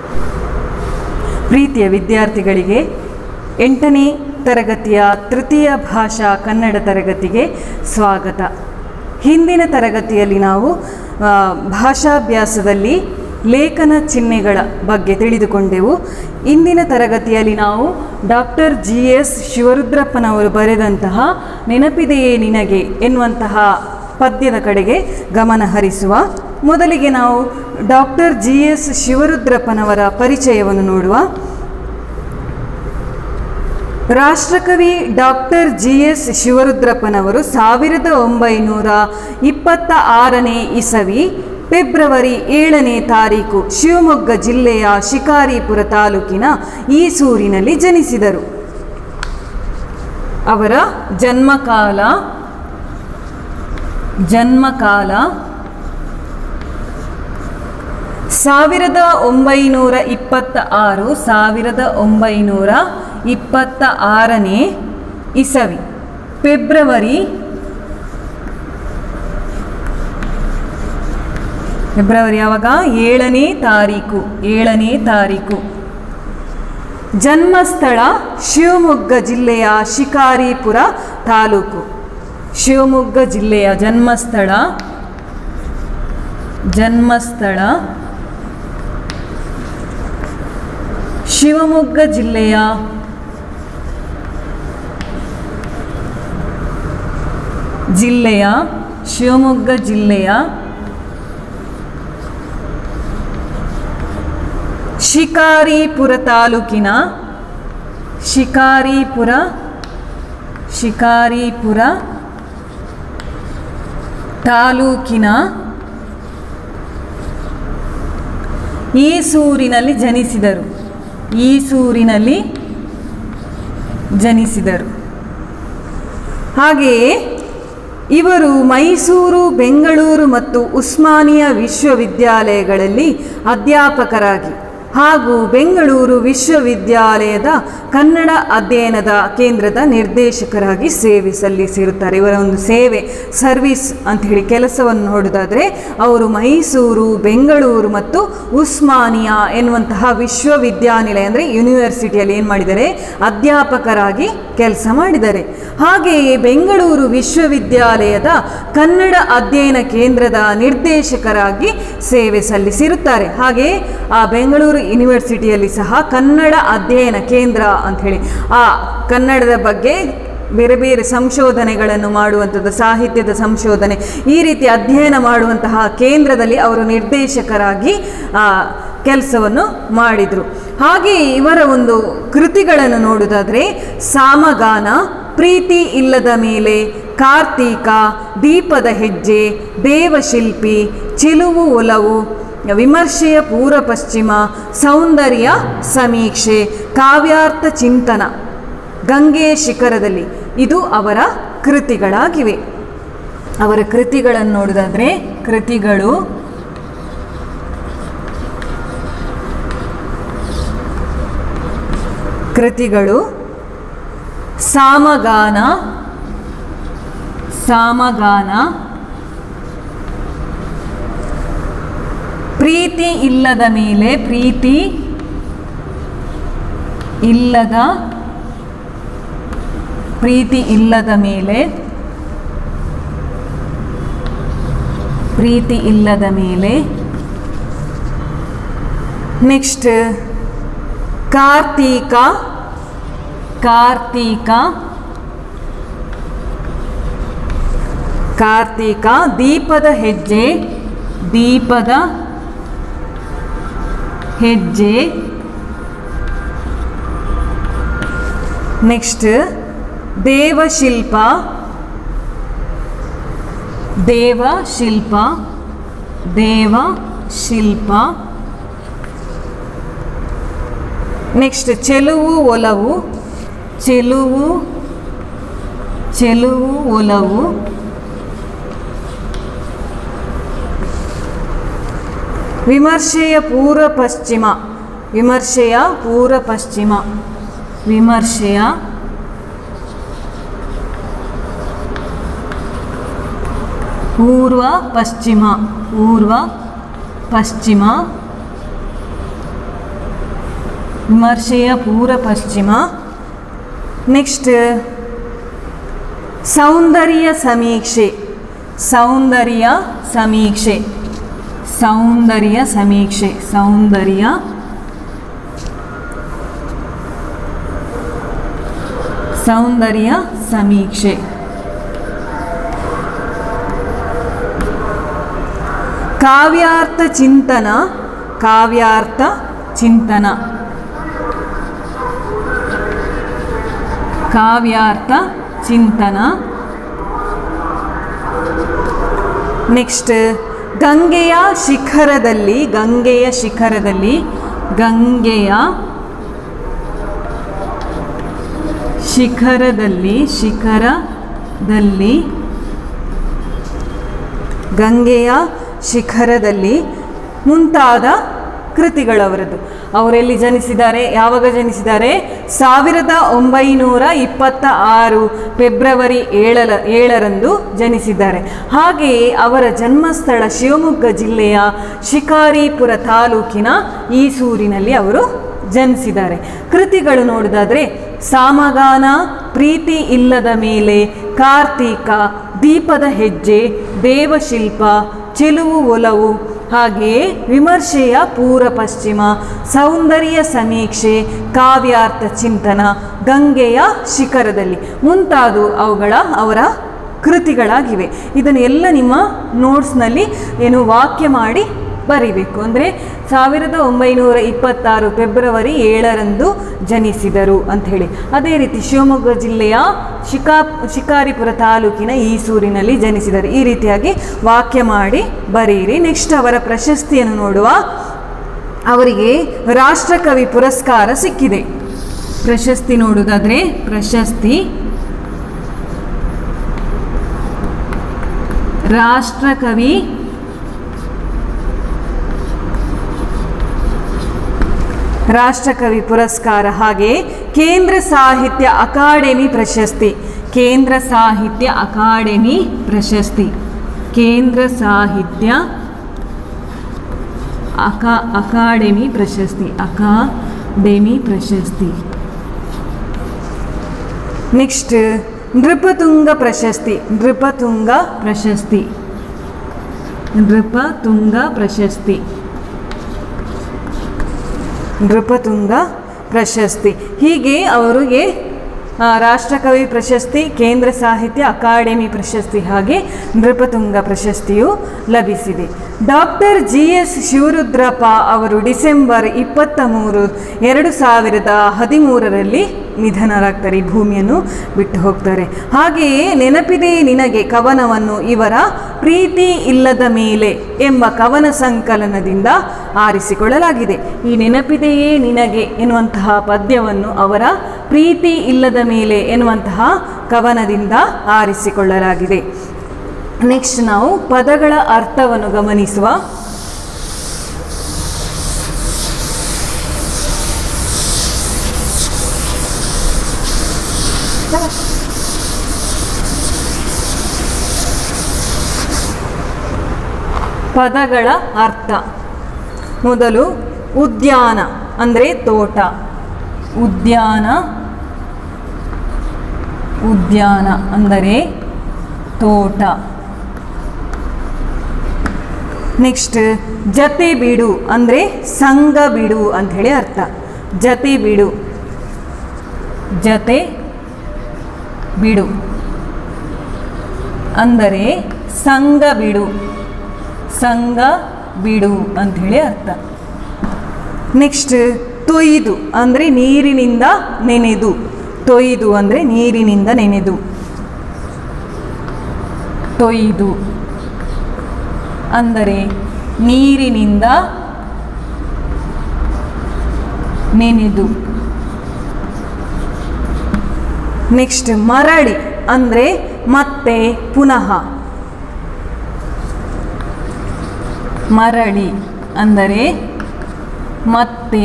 ಪ್ರೀತಿಯ ವಿದ್ಯಾರ್ಥಿಗಳಿಗೆ ಎಂಟನೇ ತರಗತಿಯ ತೃತೀಯ ಭಾಷಾ ಕನ್ನಡ ತರಗತಿಗೆ ಸ್ವಾಗತ ಹಿಂದಿನ ತರಗತಿಯಲ್ಲಿ ನಾವು ಆ, ಭಾಷಾಭ್ಯಾಸದಲ್ಲಿ ಲೇಖನ ಚಿಹ್ನೆಗಳ ಬಗ್ಗೆ ತಿಳಿದುಕೊಂಡೆವು ಇಂದಿನ ತರಗತಿಯಲ್ಲಿ ನಾವು ಡಾಕ್ಟರ್ ಜಿ ಎಸ್ ಶಿವರುದ್ರಪ್ಪನವರು ಬರೆದಂತಹ ನೆನಪಿದೆಯೇ ನಿನಗೆ ಎನ್ನುವಂತಹ ಪದ್ಯದ ಕಡೆಗೆ ಗಮನ ಹರಿಸುವ ಮೊದಲಿಗೆ ನಾವು ಡಾಕ್ಟರ್ ಜಿ ಎಸ್ ಶಿವರುದ್ರಪ್ಪನವರ ಪರಿಚಯವನ್ನು ನೋಡುವ ರಾಷ್ಟ್ರಕವಿ ಡಾಕ್ಟರ್ ಜಿ ಎಸ್ ಶಿವರುದ್ರಪ್ಪನವರು ಸಾವಿರದ ಒಂಬೈನೂರ ಇಪ್ಪತ್ತ ಆರನೇ ಇಸವಿ ಫೆಬ್ರವರಿ ಏಳನೇ ತಾರೀಕು ಶಿವಮೊಗ್ಗ ಜಿಲ್ಲೆಯ ಶಿಕಾರಿಪುರ ತಾಲೂಕಿನ ಈಸೂರಿನಲ್ಲಿ ಜನಿಸಿದರು ಅವರ ಜನ್ಮಕಾಲ ಜನ್ಮಕಾಲ ಸಾವಿರದ ಒಂಬೈನೂರ ಇಪ್ಪತ್ತ ಆರು ಸಾವಿರದ ಒಂಬೈನೂರ ಇಪ್ಪತ್ತ ಆರನೇ ಇಸವಿ ಫೆಬ್ರವರಿ ಫೆಬ್ರವರಿ ಯಾವಾಗ ಏಳನೇ ತಾರೀಕು ಏಳನೇ ತಾರೀಕು ಜನ್ಮಸ್ಥಳ ಶಿವಮೊಗ್ಗ ಜಿಲ್ಲೆಯ ಶಿಕಾರಿಪುರ ತಾಲೂಕು ಶಿವಮೊಗ್ಗ ಜಿಲ್ಲೆಯ ಜನ್ಮಸ್ಥಳ ಜನ್ಮಸ್ಥಳ ಶಿವಮೊಗ್ಗ ಜಿಲ್ಲೆಯ ಜಿಲ್ಲೆಯ ಶಿವಮೊಗ್ಗ ಜಿಲ್ಲೆಯ ಶಿಕಾರಿಪುರ ತಾಲೂಕಿನ ಶಿಕಾರಿಪುರ ಶಿಕಾರಿಪುರ ತಾಲೂಕಿನ ಈಸೂರಿನಲ್ಲಿ ಜನಿಸಿದರು ಈಸೂರಿನಲ್ಲಿ ಜನಿಸಿದರು ಹಾಗೆಯೇ ಇವರು ಮೈಸೂರು ಬೆಂಗಳೂರು ಮತ್ತು ಉಸ್ಮಾನಿಯಾ ವಿಶ್ವವಿದ್ಯಾಲಯಗಳಲ್ಲಿ ಅಧ್ಯಾಪಕರಾಗಿ ಹಾಗೂ ಬೆಂಗಳೂರು ವಿಶ್ವವಿದ್ಯಾಲಯದ ಕನ್ನಡ ಅಧ್ಯಯನದ ಕೇಂದ್ರದ ನಿರ್ದೇಶಕರಾಗಿ ಸೇವೆ ಸಲ್ಲಿಸಿರುತ್ತಾರೆ ಇವರ ಒಂದು ಸೇವೆ ಸರ್ವಿಸ್ ಅಂತ ಹೇಳಿ ಕೆಲಸವನ್ನು ನೋಡೋದಾದರೆ ಅವರು ಮೈಸೂರು ಬೆಂಗಳೂರು ಮತ್ತು ಉಸ್ಮಾನಿಯಾ ಎನ್ನುವಂತಹ ವಿಶ್ವವಿದ್ಯಾನಿಲಯ ಅಂದರೆ ಯೂನಿವರ್ಸಿಟಿಯಲ್ಲಿ ಏನು ಮಾಡಿದ್ದಾರೆ ಅಧ್ಯಾಪಕರಾಗಿ ಕೆಲಸ ಮಾಡಿದ್ದಾರೆ ಹಾಗೆಯೇ ಬೆಂಗಳೂರು ವಿಶ್ವವಿದ್ಯಾಲಯದ ಕನ್ನಡ ಅಧ್ಯಯನ ಕೇಂದ್ರದ ನಿರ್ದೇಶಕರಾಗಿ ಸೇವೆ ಸಲ್ಲಿಸಿರುತ್ತಾರೆ ಹಾಗೆಯೇ ಆ ಬೆಂಗಳೂರು ಯೂನಿವರ್ಸಿಟಿಯಲ್ಲಿ ಸಹ ಕನ್ನಡ ಅಧ್ಯಯನ ಕೇಂದ್ರ ಅಂಥೇಳಿ ಆ ಕನ್ನಡದ ಬಗ್ಗೆ ಬೇರೆ ಬೇರೆ ಸಂಶೋಧನೆಗಳನ್ನು ಮಾಡುವಂಥದ್ದು ಸಾಹಿತ್ಯದ ಸಂಶೋಧನೆ ಈ ರೀತಿ ಅಧ್ಯಯನ ಮಾಡುವಂತಹ ಕೇಂದ್ರದಲ್ಲಿ ಅವರು ನಿರ್ದೇಶಕರಾಗಿ ಆ, ಕೆಲಸವನ್ನು ಮಾಡಿದರು ಹಾಗೆಯೇ ಇವರ ಒಂದು ಕೃತಿಗಳನ್ನು ನೋಡುವುದಾದರೆ ಸಾಮಗಾನ ಪ್ರೀತಿ ಇಲ್ಲದ ಮೇಲೆ ಕಾರ್ತೀಕ ದೀಪದ ಹೆಜ್ಜೆ ದೇವಶಿಲ್ಪಿ ಚಿಲುವು ಒಲವು ವಿಮರ್ಶೆಯ ಪೂರ್ವ ಪಶ್ಚಿಮ ಸೌಂದರ್ಯ ಸಮೀಕ್ಷೆ ಕಾವ್ಯಾರ್ಥ ಚಿಂತನ ಗಂಗೆ ಶಿಖರದಲ್ಲಿ ಇದು ಅವರ ಕೃತಿಗಳಾಗಿವೆ ಅವರ ಕೃತಿಗಳನ್ನು ನೋಡೋದಾದರೆ ಕೃತಿಗಳು ಕೃತಿಗಳು ಸಾಮಗಾನ ಸಾಮಗಾನ ಪ್ರೀತಿ ಇಲ್ಲದ ಮೇಲೆ ಪ್ರೀತಿ ಇಲ್ಲದ ಪ್ರೀತಿ ಇಲ್ಲದ ಮೇಲೆ ಪ್ರೀತಿ ಇಲ್ಲದ ಮೇಲೆ ನೆಕ್ಸ್ಟ್ ಕಾರ್ತೀಕ ಕಾರ್ತೀಕ ಕಾರ್ತೀಕ ದೀಪದ ಹೆಜ್ಜೆ ದೀಪದ ಹೆಜ್ಜೆ ನೆಕ್ಸ್ಟ್ ದೇವಶಿಲ್ಪ ದೇವಶಿಲ್ಪ ದೇವಶಿಲ್ಪ ನೆಕ್ಸ್ಟ್ ಚೆಲುವು ಒಲವು ಚೆಲುವು ಚೆಲುವು ಒಲವು ವಿಮರ್ಶೆಯ ಪೂರ್ವ ಪಶ್ಚಿಮ ವಿಮರ್ಶೆಯ ಪೂರ್ವ ಪಶ್ಚಿಮ ವಿಮರ್ಶೆಯ ಪೂರ್ವ ಪಶ್ಚಿಮ ಪೂರ್ವ ಪಶ್ಚಿಮ ವಿಮರ್ಶೆಯ ಪೂರ್ವ ಪಶ್ಚಿಮ ನೆಕ್ಸ್ಟ್ ಸೌಂದರ್ಯ ಸಮೀಕ್ಷೆ ಸೌಂದರ್ಯ ಸಮೀಕ್ಷೆ ಸೌಂದರ್ಯ ಸಮೀಕ್ಷೆ ಸೌಂದರ್ಯ ಸೌಂದರ್ಯ ಸಮೀಕ್ಷೆ ಕಾವ್ಯಾರ್ಥ ಚಿಂತನ ಕಾವ್ಯಾರ್ಥ ಚಿಂತನ ಕಾವ್ಯಾರ್ಥ ಚಿಂತನ ನೆಕ್ಸ್ಟ್ ಗಂಗೆಯ ಶಿಖರದಲ್ಲಿ ಗಂಗೆಯ ಶಿಖರದಲ್ಲಿ ಗಂಗೆಯ ಶಿಖರದಲ್ಲಿ ಶಿಖರದಲ್ಲಿ ಗಂಗೆಯ ಶಿಖರದಲ್ಲಿ ಮುಂತಾದ ಕೃತಿಗಳವರದ್ದು ಅವರೆಲ್ಲಿ ಜನಿಸಿದ್ದಾರೆ ಯಾವಾಗ ಜನಿಸಿದ್ದಾರೆ ಸಾವಿರದ ಒಂಬೈನೂರ ಇಪ್ಪತ್ತ ಆರು ಫೆಬ್ರವರಿ ಏಳರ ಏಳರಂದು ಜನಿಸಿದ್ದಾರೆ ಹಾಗೆಯೇ ಅವರ ಜನ್ಮಸ್ಥಳ ಶಿವಮೊಗ್ಗ ಜಿಲ್ಲೆಯ ಶಿಕಾರಿಪುರ ತಾಲೂಕಿನ ಈಸೂರಿನಲ್ಲಿ ಅವರು ಜನಿಸಿದ್ದಾರೆ ಕೃತಿಗಳು ನೋಡೋದಾದರೆ ಸಾಮಗಾನ ಪ್ರೀತಿ ಇಲ್ಲದ ಮೇಲೆ ಕಾರ್ತೀಕ ದೀಪದ ಹೆಜ್ಜೆ ದೇವಶಿಲ್ಪ ಚೆಲುವು ಒಲವು ಹಾಗೆಯೇ ವಿಮರ್ಶೆಯ ಪೂರ್ವ ಪಶ್ಚಿಮ ಸೌಂದರ್ಯ ಸಮೀಕ್ಷೆ ಕಾವ್ಯಾರ್ಥ ಚಿಂತನ ಗಂಗೆಯ ಶಿಖರದಲ್ಲಿ ಮುಂತಾದವು ಅವುಗಳ ಅವರ ಕೃತಿಗಳಾಗಿವೆ ಇದನ್ನು ಎಲ್ಲ ನಿಮ್ಮ ನೋಟ್ಸ್ನಲ್ಲಿ ಏನು ವಾಕ್ಯ ಮಾಡಿ ಬರಿಬೇಕು ಅಂದರೆ ಸಾವಿರದ ಒಂಬೈನೂರ ಇಪ್ಪತ್ತಾರು ಫೆಬ್ರವರಿ ಏಳರಂದು ಜನಿಸಿದರು ಅಂಥೇಳಿ ಅದೇ ರೀತಿ ಶಿವಮೊಗ್ಗ ಜಿಲ್ಲೆಯ ಶಿಕಾ ಶಿಕಾರಿಪುರ ತಾಲೂಕಿನ ಈಸೂರಿನಲ್ಲಿ ಜನಿಸಿದರು ಈ ರೀತಿಯಾಗಿ ವಾಕ್ಯ ಮಾಡಿ ಬರೆಯಿರಿ ನೆಕ್ಸ್ಟ್ ಅವರ ಪ್ರಶಸ್ತಿಯನ್ನು ನೋಡುವ ಅವರಿಗೆ ರಾಷ್ಟ್ರಕವಿ ಪುರಸ್ಕಾರ ಸಿಕ್ಕಿದೆ ಪ್ರಶಸ್ತಿ ನೋಡುವುದಾದರೆ ಪ್ರಶಸ್ತಿ ರಾಷ್ಟ್ರಕವಿ ರಾಷ್ಟ್ರಕವಿ ಪುರಸ್ಕಾರ ಹಾಗೆ ಕೇಂದ್ರ ಸಾಹಿತ್ಯ ಅಕಾಡೆಮಿ ಪ್ರಶಸ್ತಿ ಕೇಂದ್ರ ಸಾಹಿತ್ಯ ಅಕಾಡೆಮಿ ಪ್ರಶಸ್ತಿ ಕೇಂದ್ರ ಸಾಹಿತ್ಯ ಅಕಾ ಅಕಾಡೆಮಿ ಪ್ರಶಸ್ತಿ ಅಕಾಡೆಮಿ ಪ್ರಶಸ್ತಿ ನೆಕ್ಸ್ಟ್ ನೃಪತುಂಗ ಪ್ರಶಸ್ತಿ ನೃಪತುಂಗ ಪ್ರಶಸ್ತಿ ನೃಪತುಂಗ ಪ್ರಶಸ್ತಿ ನೃಪತುಂಗ ಪ್ರಶಸ್ತಿ ಹೀಗೆ ಅವರಿಗೆ ಆ, ರಾಷ್ಟ್ರಕವಿ ಪ್ರಶಸ್ತಿ ಕೇಂದ್ರ ಸಾಹಿತ್ಯ ಅಕಾಡೆಮಿ ಪ್ರಶಸ್ತಿ ಹಾಗೆ ನೃಪತುಂಗ ಪ್ರಶಸ್ತಿಯು ಲಭಿಸಿದೆ ಡಾಕ್ಟರ್ ಜಿ ಎಸ್ ಶಿವರುದ್ರಪ್ಪ ಅವರು ಡಿಸೆಂಬರ್ ಇಪ್ಪತ್ತ ಮೂರು ಎರಡು ಸಾವಿರದ ಹದಿಮೂರರಲ್ಲಿ ನಿಧನರಾಗ್ತಾರೆ ಈ ಭೂಮಿಯನ್ನು ಬಿಟ್ಟು ಹೋಗ್ತಾರೆ ಹಾಗೆಯೇ ನೆನಪಿದೆ ನಿನಗೆ ಕವನವನ್ನು ಇವರ ಪ್ರೀತಿ ಇಲ್ಲದ ಮೇಲೆ ಎಂಬ ಕವನ ಸಂಕಲನದಿಂದ ಆರಿಸಿಕೊಳ್ಳಲಾಗಿದೆ ಈ ನೆನಪಿದೆಯೇ ನಿನಗೆ ಎನ್ನುವಂತಹ ಪದ್ಯವನ್ನು ಅವರ ಪ್ರೀತಿ ಇಲ್ಲದ ಮೇಲೆ ಎನ್ನುವಂತಹ ಕವನದಿಂದ ಆರಿಸಿಕೊಳ್ಳಲಾಗಿದೆ ನೆಕ್ಸ್ಟ್ ನಾವು ಪದಗಳ ಅರ್ಥವನ್ನು ಗಮನಿಸುವ ಪದಗಳ ಅರ್ಥ ಮೊದಲು ಉದ್ಯಾನ ಅಂದರೆ ತೋಟ ಉದ್ಯಾನ ಉದ್ಯಾನ ಅಂದರೆ ತೋಟ ನೆಕ್ಸ್ಟ್ ಜತೆ ಬಿಡು ಅಂದರೆ ಸಂಘ ಬಿಡು ಅಂಥೇಳಿ ಅರ್ಥ ಜತೆ ಬಿಡು ಜತೆ ಬಿಡು ಅಂದರೆ ಸಂಘ ಬಿಡು ಸಂಘ ಬಿಡು ಅಂಥೇಳಿ ಅರ್ಥ ನೆಕ್ಸ್ಟ್ ತೊಯ್ದು ಅಂದರೆ ನೀರಿನಿಂದ ನೆನೆದು ತೊಯ್ದು ಅಂದರೆ ನೀರಿನಿಂದ ನೆನೆದು ತೊಯ್ದು ಅಂದರೆ ನೀರಿನಿಂದ ನೆನೆದು ನೆಕ್ಸ್ಟ್ ಮರಳಿ ಅಂದರೆ ಮತ್ತೆ ಪುನಃ ಮರಳಿ ಅಂದರೆ ಮತ್ತೆ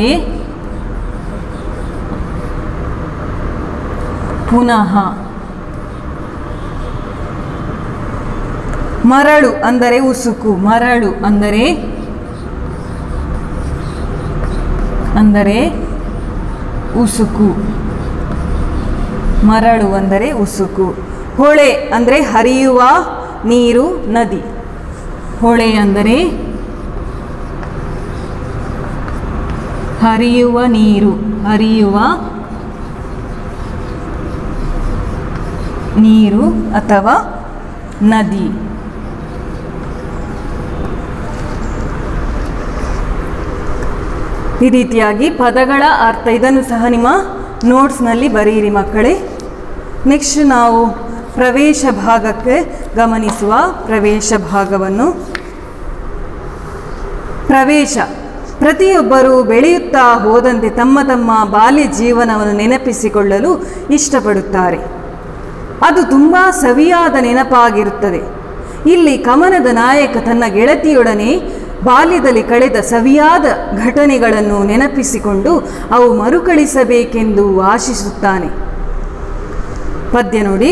ಪುನಃ ಮರಳು ಅಂದರೆ ಉಸುಕು ಮರಳು ಅಂದರೆ ಅಂದರೆ ಉಸುಕು ಮರಳು ಅಂದರೆ ಉಸುಕು ಹೊಳೆ ಅಂದರೆ ಹರಿಯುವ ನೀರು ನದಿ ಹೊಳೆ ಅಂದರೆ ಹರಿಯುವ ನೀರು ಹರಿಯುವ ನೀರು ಅಥವಾ ನದಿ ಈ ರೀತಿಯಾಗಿ ಪದಗಳ ಅರ್ಥ ಇದನ್ನು ಸಹ ನಿಮ್ಮ ನೋಟ್ಸ್ನಲ್ಲಿ ಬರೆಯಿರಿ ಮಕ್ಕಳೇ ನೆಕ್ಸ್ಟ್ ನಾವು ಪ್ರವೇಶ ಭಾಗಕ್ಕೆ ಗಮನಿಸುವ ಪ್ರವೇಶ ಭಾಗವನ್ನು ಪ್ರವೇಶ ಪ್ರತಿಯೊಬ್ಬರೂ ಬೆಳೆಯುತ್ತಾ ಹೋದಂತೆ ತಮ್ಮ ತಮ್ಮ ಬಾಲ್ಯ ಜೀವನವನ್ನು ನೆನಪಿಸಿಕೊಳ್ಳಲು ಇಷ್ಟಪಡುತ್ತಾರೆ ಅದು ತುಂಬ ಸವಿಯಾದ ನೆನಪಾಗಿರುತ್ತದೆ ಇಲ್ಲಿ ಕಮನದ ನಾಯಕ ತನ್ನ ಗೆಳತಿಯೊಡನೆ ಬಾಲ್ಯದಲ್ಲಿ ಕಳೆದ ಸವಿಯಾದ ಘಟನೆಗಳನ್ನು ನೆನಪಿಸಿಕೊಂಡು ಅವು ಮರುಕಳಿಸಬೇಕೆಂದು ಆಶಿಸುತ್ತಾನೆ ಪದ್ಯ ನೋಡಿ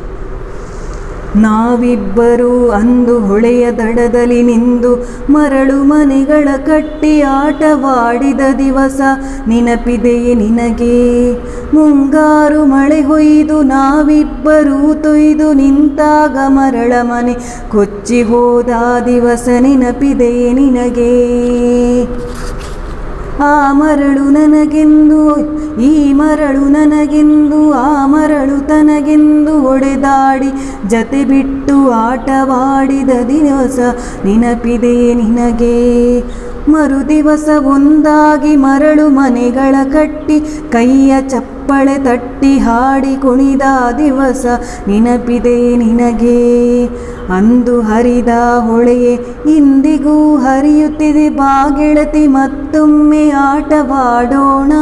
ನಾವಿಬ್ಬರೂ ಅಂದು ಹೊಳೆಯ ದಡದಲ್ಲಿ ನಿಂದು ಮರಳು ಮನೆಗಳ ಕಟ್ಟಿ ಆಟವಾಡಿದ ದಿವಸ ನೆನಪಿದೆಯೇ ನಿನಗೆ ಮುಂಗಾರು ಮಳೆ ಹೊಯ್ದು ನಾವಿಬ್ಬರೂ ತೊಯ್ದು ನಿಂತಾಗ ಮರಳ ಮನೆ ಕೊಚ್ಚಿ ಹೋದ ದಿವಸ ನೆನಪಿದೆಯೇ ನಿನಗೆ ಆ ಮರಳು ನನಗೆಂದು ಈ ಮರಳು ನನಗೆಂದು ಆ ಮರಳು ತನಗೆಂದು ಒಡೆದಾಡಿ ಜತೆ ಬಿಟ್ಟು ಆಟವಾಡಿದ ದಿವಸ ನೆನಪಿದೆಯೇ ನಿನಗೆ ಮರು ದಿವಸ ಒಂದಾಗಿ ಮರಳು ಮನೆಗಳ ಕಟ್ಟಿ ಕೈಯ ಚಪ್ಪಳೆ ತಟ್ಟಿ ಹಾಡಿ ಕುಣಿದ ದಿವಸ ನೆನಪಿದೆಯೇ ನಿನಗೆ ಅಂದು ಹರಿದ ಹೊಳೆಯೇ ಇಂದಿಗೂ ಹರಿಯುತ್ತಿದೆ ಬಾಗೆಳತಿ ಮತ್ತೊಮ್ಮೆ ಆಟವಾಡೋಣ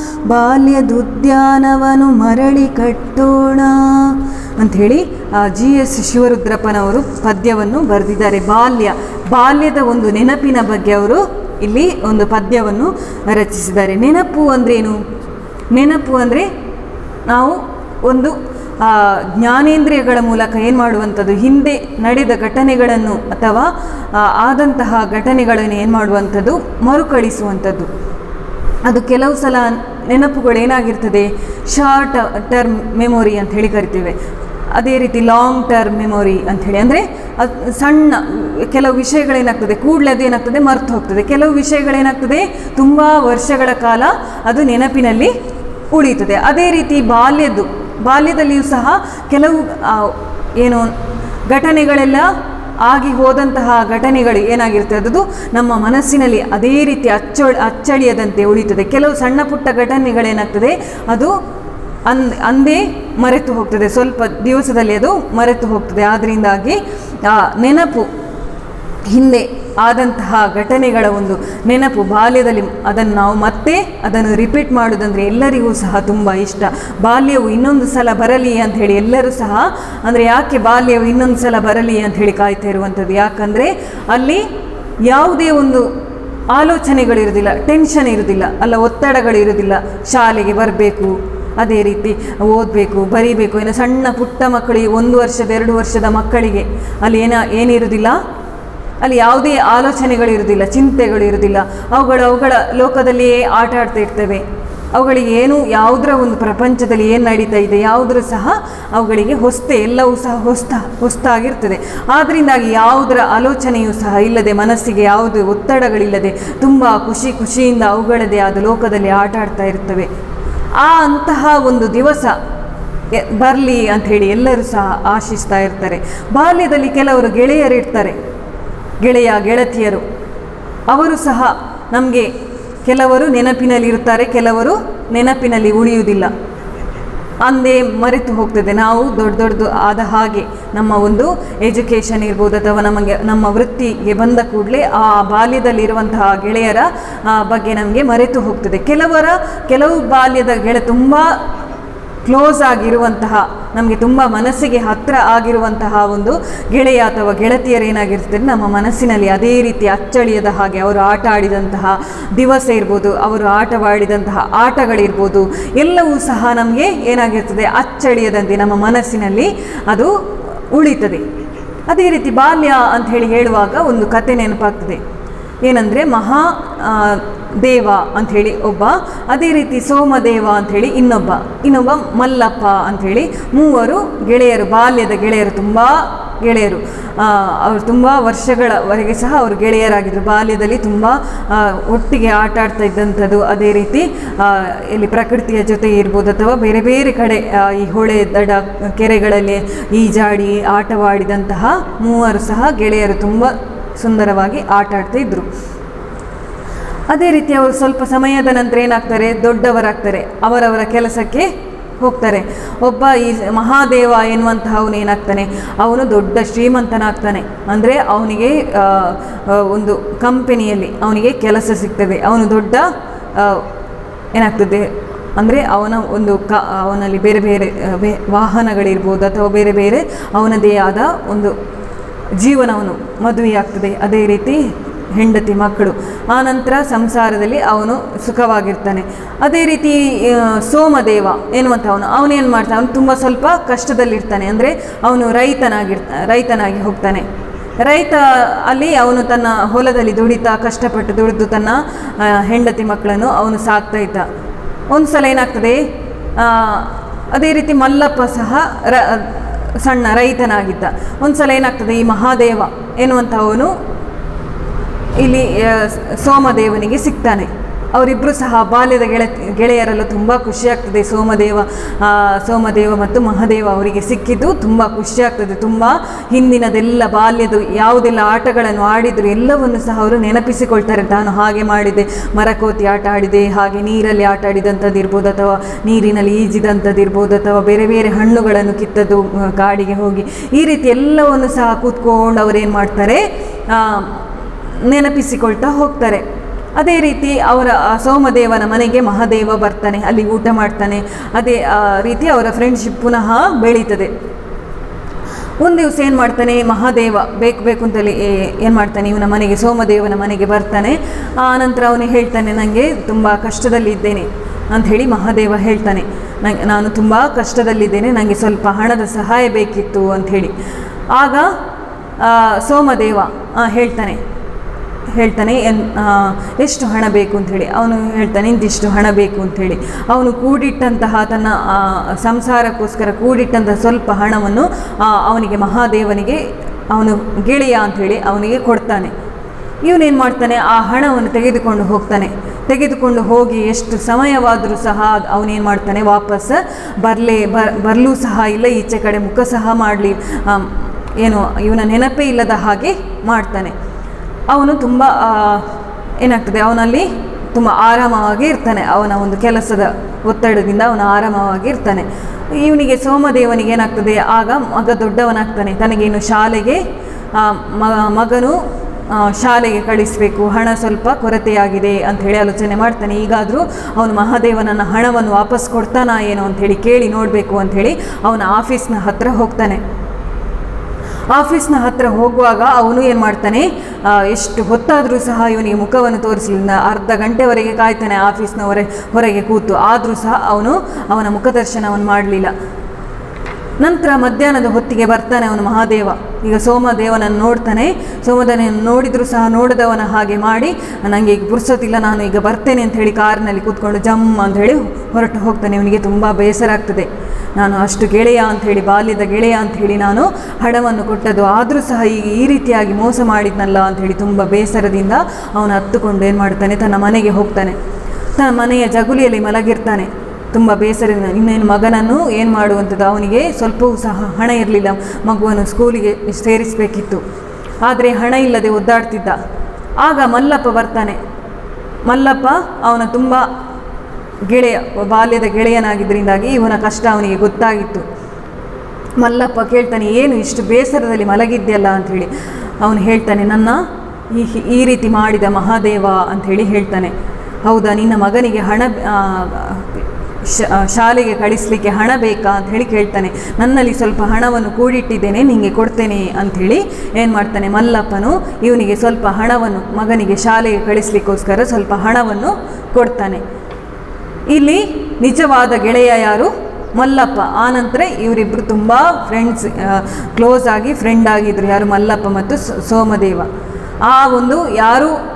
ಬಾಲ್ಯದುದ್ಯಾನವನು ಮರಳಿ ಕಟ್ಟೋಣ ಅಂಥೇಳಿ ಆ ಜಿ ಎಸ್ ಶಿವರುದ್ರಪ್ಪನವರು ಪದ್ಯವನ್ನು ಬರೆದಿದ್ದಾರೆ ಬಾಲ್ಯ ಬಾಲ್ಯದ ಒಂದು ನೆನಪಿನ ಬಗ್ಗೆ ಅವರು ಇಲ್ಲಿ ಒಂದು ಪದ್ಯವನ್ನು ರಚಿಸಿದ್ದಾರೆ ನೆನಪು ಅಂದ್ರೇನು ನೆನಪು ಅಂದರೆ ನಾವು ಒಂದು ಆ, ಜ್ಞಾನೇಂದ್ರಿಯಗಳ ಮೂಲಕ ಏನು ಮಾಡುವಂಥದ್ದು ಹಿಂದೆ ನಡೆದ ಘಟನೆಗಳನ್ನು ಅಥವಾ ಆ, ಆದಂತಹ ಘಟನೆಗಳನ್ನು ಏನು ಮಾಡುವಂಥದ್ದು ಮರುಕಳಿಸುವಂಥದ್ದು ಅದು ಕೆಲವು ಸಲ ನೆನಪುಗಳು ಏನಾಗಿರ್ತದೆ ಶಾರ್ಟ್ ಟರ್ಮ್ ಮೆಮೊರಿ ಅಂತ ಹೇಳಿ ಕರಿತೇವೆ ಅದೇ ರೀತಿ ಲಾಂಗ್ ಟರ್ಮ್ ಮೆಮೊರಿ ಅಂಥೇಳಿ ಅಂದರೆ ಅದು ಸಣ್ಣ ಕೆಲವು ವಿಷಯಗಳೇನಾಗ್ತದೆ ಕೂಡಲೇ ಅದೇನಾಗ್ತದೆ ಮರ್ತು ಹೋಗ್ತದೆ ಕೆಲವು ವಿಷಯಗಳೇನಾಗ್ತದೆ ತುಂಬ ವರ್ಷಗಳ ಕಾಲ ಅದು ನೆನಪಿನಲ್ಲಿ ಉಳಿಯುತ್ತದೆ ಅದೇ ರೀತಿ ಬಾಲ್ಯದ್ದು ಬಾಲ್ಯದಲ್ಲಿಯೂ ಸಹ ಕೆಲವು ಆ, ಏನು ಘಟನೆಗಳೆಲ್ಲ ಆಗಿ ಹೋದಂತಹ ಘಟನೆಗಳು ಏನಾಗಿರ್ತದೆ ಅದು ನಮ್ಮ ಮನಸ್ಸಿನಲ್ಲಿ ಅದೇ ರೀತಿ ಅಚ್ಚ ಅಚ್ಚಳಿಯದಂತೆ ಉಳಿತದೆ ಕೆಲವು ಸಣ್ಣ ಪುಟ್ಟ ಘಟನೆಗಳೇನಾಗ್ತದೆ ಅದು ಅಂದ್ ಅಂದೇ ಮರೆತು ಹೋಗ್ತದೆ ಸ್ವಲ್ಪ ದಿವಸದಲ್ಲಿ ಅದು ಮರೆತು ಹೋಗ್ತದೆ ಆದ್ದರಿಂದಾಗಿ ಆ ನೆನಪು ಹಿಂದೆ ಆದಂತಹ ಘಟನೆಗಳ ಒಂದು ನೆನಪು ಬಾಲ್ಯದಲ್ಲಿ ಅದನ್ನು ನಾವು ಮತ್ತೆ ಅದನ್ನು ರಿಪೀಟ್ ಮಾಡೋದಂದರೆ ಎಲ್ಲರಿಗೂ ಸಹ ತುಂಬ ಇಷ್ಟ ಬಾಲ್ಯವು ಇನ್ನೊಂದು ಸಲ ಬರಲಿ ಅಂತ ಹೇಳಿ ಎಲ್ಲರೂ ಸಹ ಅಂದರೆ ಯಾಕೆ ಬಾಲ್ಯವು ಇನ್ನೊಂದು ಸಲ ಬರಲಿ ಅಂತ ಹೇಳಿ ಕಾಯ್ತಾ ಇರುವಂಥದ್ದು ಯಾಕಂದರೆ ಅಲ್ಲಿ ಯಾವುದೇ ಒಂದು ಆಲೋಚನೆಗಳಿರುವುದಿಲ್ಲ ಟೆನ್ಷನ್ ಇರುವುದಿಲ್ಲ ಅಲ್ಲ ಒತ್ತಡಗಳಿರುವುದಿಲ್ಲ ಶಾಲೆಗೆ ಬರಬೇಕು ಅದೇ ರೀತಿ ಓದಬೇಕು ಬರೀಬೇಕು ಇನ್ನು ಸಣ್ಣ ಪುಟ್ಟ ಮಕ್ಕಳಿಗೆ ಒಂದು ವರ್ಷದ ಎರಡು ವರ್ಷದ ಮಕ್ಕಳಿಗೆ ಅಲ್ಲಿ ಏನ ಏನಿರುವುದಿಲ್ಲ ಅಲ್ಲಿ ಯಾವುದೇ ಆಲೋಚನೆಗಳಿರುವುದಿಲ್ಲ ಚಿಂತೆಗಳಿರುವುದಿಲ್ಲ ಅವುಗಳು ಅವುಗಳ ಲೋಕದಲ್ಲಿಯೇ ಆಟ ಆಡ್ತಾ ಇರ್ತವೆ ಅವುಗಳಿಗೆ ಏನು ಯಾವುದರ ಒಂದು ಪ್ರಪಂಚದಲ್ಲಿ ಏನು ನಡೀತಾ ಇದೆ ಯಾವುದರ ಸಹ ಅವುಗಳಿಗೆ ಹೊಸ್ತೆ ಎಲ್ಲವೂ ಸಹ ಹೊಸ್ತ ಹೊಸ್ತಾಗಿರ್ತದೆ ಆದ್ದರಿಂದಾಗಿ ಯಾವುದರ ಆಲೋಚನೆಯೂ ಸಹ ಇಲ್ಲದೆ ಮನಸ್ಸಿಗೆ ಯಾವುದೇ ಒತ್ತಡಗಳಿಲ್ಲದೆ ತುಂಬ ಖುಷಿ ಖುಷಿಯಿಂದ ಅವುಗಳದೇ ಆದ ಲೋಕದಲ್ಲಿ ಆಟ ಆಡ್ತಾ ಇರ್ತವೆ ಆ ಅಂತಹ ಒಂದು ದಿವಸ ಬರಲಿ ಅಂಥೇಳಿ ಎಲ್ಲರೂ ಸಹ ಆಶಿಸ್ತಾ ಇರ್ತಾರೆ ಬಾಲ್ಯದಲ್ಲಿ ಕೆಲವರು ಗೆಳೆಯರಿರ್ತಾರೆ ಗೆಳೆಯ ಗೆಳತಿಯರು ಅವರು ಸಹ ನಮಗೆ ಕೆಲವರು ನೆನಪಿನಲ್ಲಿ ಇರುತ್ತಾರೆ ಕೆಲವರು ನೆನಪಿನಲ್ಲಿ ಉಳಿಯುವುದಿಲ್ಲ ಅಂದೇ ಮರೆತು ಹೋಗ್ತದೆ ನಾವು ದೊಡ್ಡ ದೊಡ್ಡದು ಆದ ಹಾಗೆ ನಮ್ಮ ಒಂದು ಎಜುಕೇಷನ್ ಇರ್ಬೋದು ಅಥವಾ ನಮಗೆ ನಮ್ಮ ವೃತ್ತಿಗೆ ಬಂದ ಕೂಡಲೇ ಆ ಬಾಲ್ಯದಲ್ಲಿರುವಂತಹ ಗೆಳೆಯರ ಆ, ಬಗ್ಗೆ ನಮಗೆ ಮರೆತು ಹೋಗ್ತದೆ ಕೆಲವರ ಕೆಲವು ಬಾಲ್ಯದ ಗೆಳೆ ತುಂಬ ಕ್ಲೋಸ್ ಆಗಿರುವಂತಹ ನಮಗೆ ತುಂಬ ಮನಸ್ಸಿಗೆ ಹತ್ತಿರ ಆಗಿರುವಂತಹ ಒಂದು ಗೆಳೆಯ ಅಥವಾ ಗೆಳತಿಯರು ಏನಾಗಿರ್ತದೆ ನಮ್ಮ ಮನಸ್ಸಿನಲ್ಲಿ ಅದೇ ರೀತಿ ಅಚ್ಚಳಿಯದ ಹಾಗೆ ಅವರು ಆಟ ಆಡಿದಂತಹ ದಿವಸ ಇರ್ಬೋದು ಅವರು ಆಟವಾಡಿದಂತಹ ಆಟಗಳಿರ್ಬೋದು ಎಲ್ಲವೂ ಸಹ ನಮಗೆ ಏನಾಗಿರ್ತದೆ ಅಚ್ಚಳಿಯದಂತೆ ನಮ್ಮ ಮನಸ್ಸಿನಲ್ಲಿ ಅದು ಉಳಿತದೆ ಅದೇ ರೀತಿ ಬಾಲ್ಯ ಅಂತ ಹೇಳಿ ಹೇಳುವಾಗ ಒಂದು ಕತೆ ನೆನಪಾಗ್ತದೆ ಏನಂದರೆ ಮಹಾ ಆ, ದೇವ ಅಂಥೇಳಿ ಒಬ್ಬ ಅದೇ ರೀತಿ ಸೋಮದೇವ ಅಂಥೇಳಿ ಇನ್ನೊಬ್ಬ ಇನ್ನೊಬ್ಬ ಮಲ್ಲಪ್ಪ ಅಂಥೇಳಿ ಮೂವರು ಗೆಳೆಯರು ಬಾಲ್ಯದ ಗೆಳೆಯರು ತುಂಬ ಗೆಳೆಯರು ಆ, ಅವರು ತುಂಬ ವರ್ಷಗಳವರೆಗೆ ಸಹ ಅವರು ಗೆಳೆಯರಾಗಿದ್ದರು ಬಾಲ್ಯದಲ್ಲಿ ತುಂಬ ಆ, ಒಟ್ಟಿಗೆ ಆಟ ಆಡ್ತಾ ಇದ್ದಂಥದ್ದು ಅದೇ ರೀತಿ ಆ, ಇಲ್ಲಿ ಪ್ರಕೃತಿಯ ಜೊತೆ ಇರ್ಬೋದು ಅಥವಾ ಬೇರೆ ಬೇರೆ ಕಡೆ ಆ, ಈ ಹೊಳೆ ದಡ ಕೆರೆಗಳಲ್ಲಿ ಈಜಾಡಿ ಆಟವಾಡಿದಂತಹ ಮೂವರು ಸಹ ಗೆಳೆಯರು ತುಂಬ ಸುಂದರವಾಗಿ ಆಟ ಆಡ್ತಾ ಇದ್ದರು ಅದೇ ರೀತಿ ಅವರು ಸ್ವಲ್ಪ ಸಮಯದ ನಂತರ ಏನಾಗ್ತಾರೆ ದೊಡ್ಡವರಾಗ್ತಾರೆ ಅವರವರ ಕೆಲಸಕ್ಕೆ ಹೋಗ್ತಾರೆ ಒಬ್ಬ ಈ ಮಹಾದೇವ ಎನ್ನುವಂತಹ ಅವನು ಏನಾಗ್ತಾನೆ ಅವನು ದೊಡ್ಡ ಶ್ರೀಮಂತನಾಗ್ತಾನೆ ಅಂದರೆ ಅವನಿಗೆ ಆ, ಆ, ಒಂದು ಕಂಪನಿಯಲ್ಲಿ ಅವನಿಗೆ ಕೆಲಸ ಸಿಗ್ತದೆ ಅವನು ದೊಡ್ಡ ಆ, ಏನಾಗ್ತದೆ ಅಂದರೆ ಅವನ ಒಂದು ಕ ಅವನಲ್ಲಿ ಬೇರೆ ಬೇರೆ ಆ, ಬೇ- ವಾಹನಗಳಿರ್ಬೋದು ಅಥವಾ ಬೇರೆ ಬೇರೆ ಅವನದೇ ಆದ ಒಂದು ಜೀವನವನು ಮದುವೆಯಾಗ್ತದೆ ಅದೇ ರೀತಿ ಹೆಂಡತಿ ಮಕ್ಕಳು ಆನಂತರ ಸಂಸಾರದಲ್ಲಿ ಅವನು ಸುಖವಾಗಿರ್ತಾನೆ ಅದೇ ರೀತಿ ಆ, ಸೋಮದೇವ ಎನ್ನುವಂಥವನು ಅವನೇನು ಮಾಡ್ತಾನೆ ಅವನು ತುಂಬ ಸ್ವಲ್ಪ ಕಷ್ಟದಲ್ಲಿರ್ತಾನೆ ಅಂದರೆ ಅವನು ರೈತನಾಗಿರ್ತ ರೈತನಾಗಿ ಹೋಗ್ತಾನೆ ರೈತ ಅಲ್ಲಿ ಅವನು ತನ್ನ ಹೊಲದಲ್ಲಿ ದುಡಿತಾ ಕಷ್ಟಪಟ್ಟು ದುಡಿದು ತನ್ನ ಆ, ಹೆಂಡತಿ ಮಕ್ಕಳನ್ನು ಅವನು ಸಾಕ್ತಾ ಇದ್ದ ಒಂದು ಸಲ ಏನಾಗ್ತದೆ ಆ, ಅದೇ ರೀತಿ ಮಲ್ಲಪ್ಪ ಸಹ ರ ಸಣ್ಣ ರೈತನಾಗಿದ್ದ ಒಂದು ಸಲ ಏನಾಗ್ತದೆ ಈ ಮಹಾದೇವ ಎನ್ನುವಂಥವನು ಇಲ್ಲಿ ಆ, ಸೋಮದೇವನಿಗೆ ಸಿಗ್ತಾನೆ ಅವರಿಬ್ಬರು ಸಹ ಬಾಲ್ಯದ ಗೆಳ ಗೆಳೆಯರೆಲ್ಲ ತುಂಬ ಖುಷಿಯಾಗ್ತದೆ ಸೋಮದೇವ ಆ, ಸೋಮದೇವ ಮತ್ತು ಮಹಾದೇವ ಅವರಿಗೆ ಸಿಕ್ಕಿದ್ದು ತುಂಬ ಖುಷಿಯಾಗ್ತದೆ ತುಂಬ ಹಿಂದಿನದೆಲ್ಲ ಬಾಲ್ಯದ ಯಾವುದೆಲ್ಲ ಆಟಗಳನ್ನು ಆಡಿದ್ರು ಎಲ್ಲವನ್ನು ಸಹ ಅವರು ನೆನಪಿಸಿಕೊಳ್ತಾರೆ ನಾನು ಹಾಗೆ ಮಾಡಿದೆ ಮರಕೋತಿ ಆಟ ಆಡಿದೆ ಹಾಗೆ ನೀರಲ್ಲಿ ಆಟ ಆಡಿದಂಥದ್ದು ಇರ್ಬೋದು ಅಥವಾ ನೀರಿನಲ್ಲಿ ಈಜಿದಂಥದ್ದು ಇರ್ಬೋದು ಅಥವಾ ಬೇರೆ ಬೇರೆ ಹಣ್ಣುಗಳನ್ನು ಕಿತ್ತದ್ದು ಆ, ಕಾಡಿಗೆ ಹೋಗಿ ಈ ರೀತಿ ಎಲ್ಲವನ್ನು ಸಹ ಕೂತ್ಕೊಂಡು ಅವರೇನು ಮಾಡ್ತಾರೆ ಆ, ನೆನಪಿಸಿಕೊಳ್ತಾ ಹೋಗ್ತಾರೆ ಅದೇ ರೀತಿ ಅವರ ಆ ಸೋಮದೇವನ ಮನೆಗೆ ಮಹಾದೇವ ಬರ್ತಾನೆ ಅಲ್ಲಿ ಊಟ ಮಾಡ್ತಾನೆ ಅದೇ ಆ, ರೀತಿ ಅವರ ಫ್ರೆಂಡ್ಶಿಪ್ ಪುನಃ ಬೆಳೀತದೆ ಒಂದು ದಿವಸ ಏನು ಮಾಡ್ತಾನೆ ಮಹಾದೇವ ಬೇಕು ಬೇಕು ಅಂತೇಳಿ ಏನು ಮಾಡ್ತಾನೆ ಇವನ ಮನೆಗೆ ಸೋಮದೇವನ ಮನೆಗೆ ಬರ್ತಾನೆ ಆ ನಂತರ ಅವನು ಹೇಳ್ತಾನೆ ನನಗೆ ತುಂಬ ಕಷ್ಟದಲ್ಲಿದ್ದೇನೆ ಅಂಥೇಳಿ ಮಹಾದೇವ ಹೇಳ್ತಾನೆ ನಂಗೆ ನಾನು ತುಂಬ ಕಷ್ಟದಲ್ಲಿದ್ದೇನೆ ನನಗೆ ಸ್ವಲ್ಪ ಹಣದ ಸಹಾಯ ಬೇಕಿತ್ತು ಅಂಥೇಳಿ ಆಗ ಆ, ಸೋಮದೇವ ಆ, ಹೇಳ್ತಾನೆ ಹೇಳ್ತಾನೆ ಎನ್ ಆ, ಎಷ್ಟು ಹಣ ಬೇಕು ಅಂಥೇಳಿ ಅವನು ಹೇಳ್ತಾನೆ ಇಂತಿಷ್ಟು ಹಣ ಬೇಕು ಅಂಥೇಳಿ ಅವನು ಕೂಡಿಟ್ಟಂತಹ ತನ್ನ ಆ, ಸಂಸಾರಕ್ಕೋಸ್ಕರ ಕೂಡಿಟ್ಟಂತಹ ಸ್ವಲ್ಪ ಹಣವನ್ನು ಆ, ಅವನಿಗೆ ಮಹಾದೇವನಿಗೆ ಅವನು ಗೆಳೆಯ ಅಂಥೇಳಿ ಅವನಿಗೆ ಕೊಡ್ತಾನೆ ಇವನೇನು ಮಾಡ್ತಾನೆ ಆ ಹಣವನ್ನು ತೆಗೆದುಕೊಂಡು ಹೋಗ್ತಾನೆ ತೆಗೆದುಕೊಂಡು ಹೋಗಿ ಎಷ್ಟು ಸಮಯವಾದರೂ ಸಹ ಅವನೇನು ಮಾಡ್ತಾನೆ ವಾಪಸ್ ಬರಲೇ ಬರಲೂ ಸಹ ಇಲ್ಲ ಈಚೆ ಕಡೆ ಮುಖ ಸಹ ಮಾಡಲಿ ಏನು ಇವನ ನೆನಪೇ ಇಲ್ಲದ ಹಾಗೆ ಮಾಡ್ತಾನೆ ಅವನು ತುಂಬ ಆ, ಏನಾಗ್ತದೆ ಅವನಲ್ಲಿ ತುಂಬ ಆರಾಮವಾಗಿ ಇರ್ತಾನೆ ಅವನ ಒಂದು ಕೆಲಸದ ಒತ್ತಡದಿಂದ ಅವನು ಆರಾಮವಾಗಿ ಇರ್ತಾನೆ ಇವನಿಗೆ ಸೋಮದೇವನಿಗೆ ಏನಾಗ್ತದೆ ಆಗ ಮಗ ದೊಡ್ಡವನಾಗ್ತಾನೆ ತನಗೇನು ಶಾಲೆಗೆ ಆ, ಮ- ಮಗನು ಆ, ಶಾಲೆಗೆ ಕಳಿಸಬೇಕು ಹಣ ಸ್ವಲ್ಪ ಕೊರತೆಯಾಗಿದೆ ಅಂಥೇಳಿ ಆಲೋಚನೆ ಮಾಡ್ತಾನೆ ಈಗಾದರೂ ಅವನು ಮಹಾದೇವನನ್ನ ಹಣವನ್ನು ವಾಪಸ್ ಕೊಡ್ತಾನಾ ಏನೋ ಅಂಥೇಳಿ ಕೇಳಿ ನೋಡಬೇಕು ಅಂಥೇಳಿ ಅವನ ಆಫೀಸ್ನ ಹತ್ರ ಹೋಗ್ತಾನೆ ಆಫೀಸ್ನ ಹತ್ರ ಹೋಗುವಾಗ ಅವನು ಏನು ಮಾಡ್ತಾನೆ ಆ, ಎಷ್ಟು ಹೊತ್ತಾದರೂ ಸಹ ಇವನಿಗೆ ಮುಖವನ್ನು ತೋರಿಸಲಿಲ್ಲ ಅರ್ಧ ಗಂಟೆವರೆಗೆ ಕಾಯ್ತಾನೆ ಆಫೀಸ್ನ ಹೊರ ಹೊರಗೆ ಕೂತು ಆದರೂ ಸಹ ಅವನು ಅವನ ಮುಖದರ್ಶನವನ್ನು ಮಾಡಲಿಲ್ಲ ನಂತರ ಮಧ್ಯಾಹ್ನದ ಹೊತ್ತಿಗೆ ಬರ್ತಾನೆ ಅವನು ಮಹಾದೇವ ಈಗ ಸೋಮದೇವನನ್ನು ನೋಡ್ತಾನೆ ಸೋಮದೇವನನ್ನು ನೋಡಿದರೂ ಸಹ ನೋಡದವನ ಹಾಗೆ ಮಾಡಿ ನನಗೆ ಈಗ ಪುರ್ಸೊತ್ತಿಲ್ಲ ನಾನು ಈಗ ಬರ್ತೇನೆ ಅಂತ ಹೇಳಿ ಕಾರಿನಲ್ಲಿ ಕೂತ್ಕೊಂಡು ಜಮ್ ಅಂತ ಹೇಳಿ ಹೊರಟು ಹೋಗ್ತಾನೆ ಇವನಿಗೆ ತುಂಬ ಬೇಸರ ಆಗ್ತದೆ ನಾನು ಅಷ್ಟು ಗೆಳೆಯ ಅಂಥೇಳಿ ಬಾಲ್ಯದ ಗೆಳೆಯ ಅಂಥೇಳಿ ನಾನು ಹಣವನ್ನು ಕೊಟ್ಟದ್ದು ಆದರೂ ಸಹ ಈಗ ಈ ರೀತಿಯಾಗಿ ಮೋಸ ಮಾಡಿದ್ನಲ್ಲ ಅಂಥೇಳಿ ತುಂಬ ಬೇಸರದಿಂದ ಅವನು ಹತ್ತುಕೊಂಡು ಏನು ಮಾಡ್ತಾನೆ ತನ್ನ ಮನೆಗೆ ಹೋಗ್ತಾನೆ ತನ್ನ ಮನೆಯ ಜಗುಲಿಯಲ್ಲಿ ಮಲಗಿರ್ತಾನೆ ತುಂಬ ಬೇಸರದಿಂದ ಇನ್ನೇನು ಮಗನನ್ನು ಏನು ಮಾಡುವಂಥದ್ದು ಅವನಿಗೆ ಸ್ವಲ್ಪವೂ ಸಹ ಹಣ ಇರಲಿಲ್ಲ ಮಗುವನ್ನು ಸ್ಕೂಲಿಗೆ ಸೇರಿಸಬೇಕಿತ್ತು ಆದರೆ ಹಣ ಇಲ್ಲದೆ ಒದ್ದಾಡ್ತಿದ್ದ ಆಗ ಮಲ್ಲಪ್ಪ ಬರ್ತಾನೆ ಮಲ್ಲಪ್ಪ ಅವನ ತುಂಬ ಗೆಳೆಯ ಬಾಲ್ಯದ ಗೆಳೆಯನಾಗಿದ್ದರಿಂದಾಗಿ ಇವನ ಕಷ್ಟ ಅವನಿಗೆ ಗೊತ್ತಾಗಿತ್ತು ಮಲ್ಲಪ್ಪ ಕೇಳ್ತಾನೆ ಏನು ಇಷ್ಟು ಬೇಸರದಲ್ಲಿ ಮಲಗಿದ್ಯಲ್ಲ ಅಂಥೇಳಿ ಅವನು ಹೇಳ್ತಾನೆ ನನ್ನ ಈ ಈ ರೀತಿ ಮಾಡಿದ ಮಹಾದೇವ ಅಂಥೇಳಿ ಹೇಳ್ತಾನೆ ಹೌದಾ ನಿನ್ನ ಮಗನಿಗೆ ಹಣ ಆ, ಶ- ಶಾಲೆಗೆ ಕಳಿಸ್ಲಿಕ್ಕೆ ಹಣ ಬೇಕಾ ಅಂತ ಹೇಳಿ ಕೇಳ್ತಾನೆ ನನ್ನಲ್ಲಿ ಸ್ವಲ್ಪ ಹಣವನ್ನು ಕೂಡಿಟ್ಟಿದ್ದೇನೆ ನಿಮಗೆ ಕೊಡ್ತೇನೆ ಅಂಥೇಳಿ ಏನು ಮಾಡ್ತಾನೆ ಮಲ್ಲಪ್ಪನು ಇವನಿಗೆ ಸ್ವಲ್ಪ ಹಣವನ್ನು ಮಗನಿಗೆ ಶಾಲೆಗೆ ಕಳಿಸ್ಲಿಕ್ಕೋಸ್ಕರ ಸ್ವಲ್ಪ ಹಣವನ್ನು ಕೊಡ್ತಾನೆ ಇಲ್ಲಿ ನಿಜವಾದ ಗೆಳೆಯ ಯಾರು ಮಲ್ಲಪ್ಪ ಆನಂತರ ಇವರಿಬ್ಬರು ತುಂಬ ಫ್ರೆಂಡ್ಸ್ ಕ್ಲೋಸ್ ಆಗಿ ಫ್ರೆಂಡ್ ಆಗಿದ್ರು ಯಾರು ಮಲ್ಲಪ್ಪ ಮತ್ತು ಸ- ಸೋಮದೇವ ಆ ಒಂದು ಯಾರು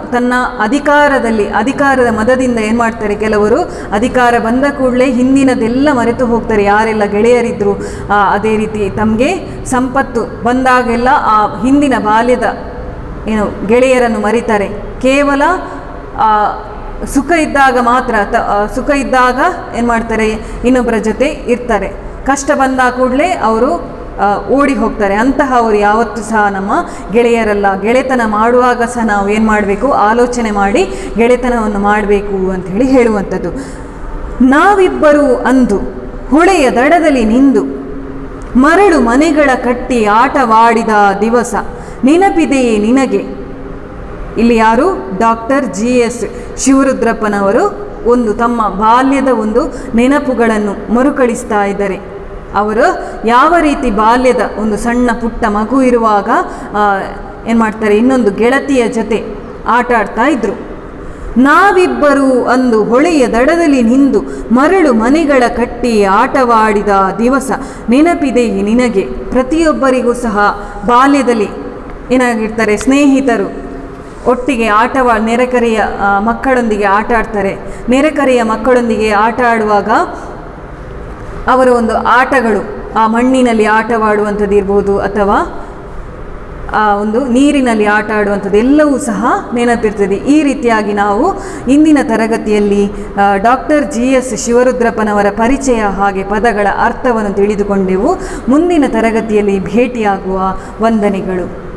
ತನ್ನ ಅಧಿಕಾರದಲ್ಲಿ ಅಧಿಕಾರದ ಮದದಿಂದ ಏನು ಮಾಡ್ತಾರೆ ಕೆಲವರು ಅಧಿಕಾರ ಬಂದ ಕೂಡಲೇ ಹಿಂದಿನದೆಲ್ಲ ಮರೆತು ಹೋಗ್ತಾರೆ ಯಾರೆಲ್ಲ ಗೆಳೆಯರಿದ್ರು ಆ, ಅದೇ ರೀತಿ ತಮಗೆ ಸಂಪತ್ತು ಬಂದಾಗೆಲ್ಲ ಆ ಹಿಂದಿನ ಬಾಲ್ಯದ ಏನು ಗೆಳೆಯರನ್ನು ಮರಿತಾರೆ ಕೇವಲ ಆ, ಸುಖ ಇದ್ದಾಗ ಮಾತ್ರ ತ ಆ, ಸುಖ ಇದ್ದಾಗ ಏನು ಮಾಡ್ತಾರೆ ಇನ್ನೊಬ್ಬರ ಜೊತೆ ಇರ್ತಾರೆ ಕಷ್ಟ ಬಂದ ಕೂಡಲೇ ಅವರು ಆ, ಓಡಿ ಹೋಗ್ತಾರೆ ಅಂತಹ ಅವರು ಯಾವತ್ತೂ ಸಹ ನಮ್ಮ ಗೆಳೆಯರಲ್ಲ ಗೆಳೆತನ ಮಾಡುವಾಗ ಸಹ ನಾವು ಏನು ಮಾಡಬೇಕು ಆಲೋಚನೆ ಮಾಡಿ ಗೆಳೆತನವನ್ನು ಮಾಡಬೇಕು ಅಂತ ಹೇಳಿ ಹೇಳುವಂಥದ್ದು ನಾವಿಬ್ಬರು ಅಂದು ಹೊಳೆಯ ದಡದಲ್ಲಿ ನಿಂದು ಮರಳು ಮನೆಗಳ ಕಟ್ಟಿ ಆಟವಾಡಿದ ದಿವಸ ನೆನಪಿದೆಯೇ ನಿನಗೆ ಇಲ್ಲಿ ಯಾರು ಡಾಕ್ಟರ್ ಜಿ ಎಸ್ ಶಿವರುದ್ರಪ್ಪನವರು ಒಂದು ತಮ್ಮ ಬಾಲ್ಯದ ಒಂದು ನೆನಪುಗಳನ್ನು ಮರುಕಳಿಸ್ತಾ ಇದ್ದಾರೆ ಅವರು ಯಾವ ರೀತಿ ಬಾಲ್ಯದ ಒಂದು ಸಣ್ಣ ಪುಟ್ಟ ಮಗು ಇರುವಾಗ ಏನು ಮಾಡ್ತಾರೆ ಇನ್ನೊಂದು ಗೆಳತಿಯ ಜೊತೆ ಆಟ ಆಡ್ತಾ ಇದ್ರು ನಾವಿಬ್ಬರು ಅಂದು ಹೊಳೆಯ ದಡದಲ್ಲಿ ನಿಂದು ಮರಳು ಮನೆಗಳ ಕಟ್ಟಿ ಆಟವಾಡಿದ ದಿವಸ ನೆನಪಿದೆಯೇ ನಿನಗೆ ಪ್ರತಿಯೊಬ್ಬರಿಗೂ ಸಹ ಬಾಲ್ಯದಲ್ಲಿ ಏನಾಗಿರ್ತಾರೆ ಸ್ನೇಹಿತರು ಒಟ್ಟಿಗೆ ಆಟವಾ ನೆರೆಕರೆಯ ಆ, ಮಕ್ಕಳೊಂದಿಗೆ ಆಟ ಆಡ್ತಾರೆ ನೆರೆಕರೆಯ ಮಕ್ಕಳೊಂದಿಗೆ ಆಟ ಆಡುವಾಗ ಅವರ ಒಂದು ಆಟಗಳು ಆ ಮಣ್ಣಿನಲ್ಲಿ ಆಟವಾಡುವಂಥದ್ದು ಇರ್ಬೋದು ಅಥವಾ ಆ ಒಂದು ನೀರಿನಲ್ಲಿ ಆಟ ಆಡುವಂಥದ್ದು ಎಲ್ಲವೂ ಸಹ ನೆನಪಿರ್ತದೆ ಈ ರೀತಿಯಾಗಿ ನಾವು ಇಂದಿನ ತರಗತಿಯಲ್ಲಿ ಡಾಕ್ಟರ್ ಜಿ ಎಸ್ ಶಿವರುದ್ರಪ್ಪನವರ ಪರಿಚಯ ಹಾಗೆ ಪದಗಳ ಅರ್ಥವನ್ನು ತಿಳಿದುಕೊಂಡೆವು ಮುಂದಿನ ತರಗತಿಯಲ್ಲಿ ಭೇಟಿಯಾಗುವ ವಂದನೆಗಳು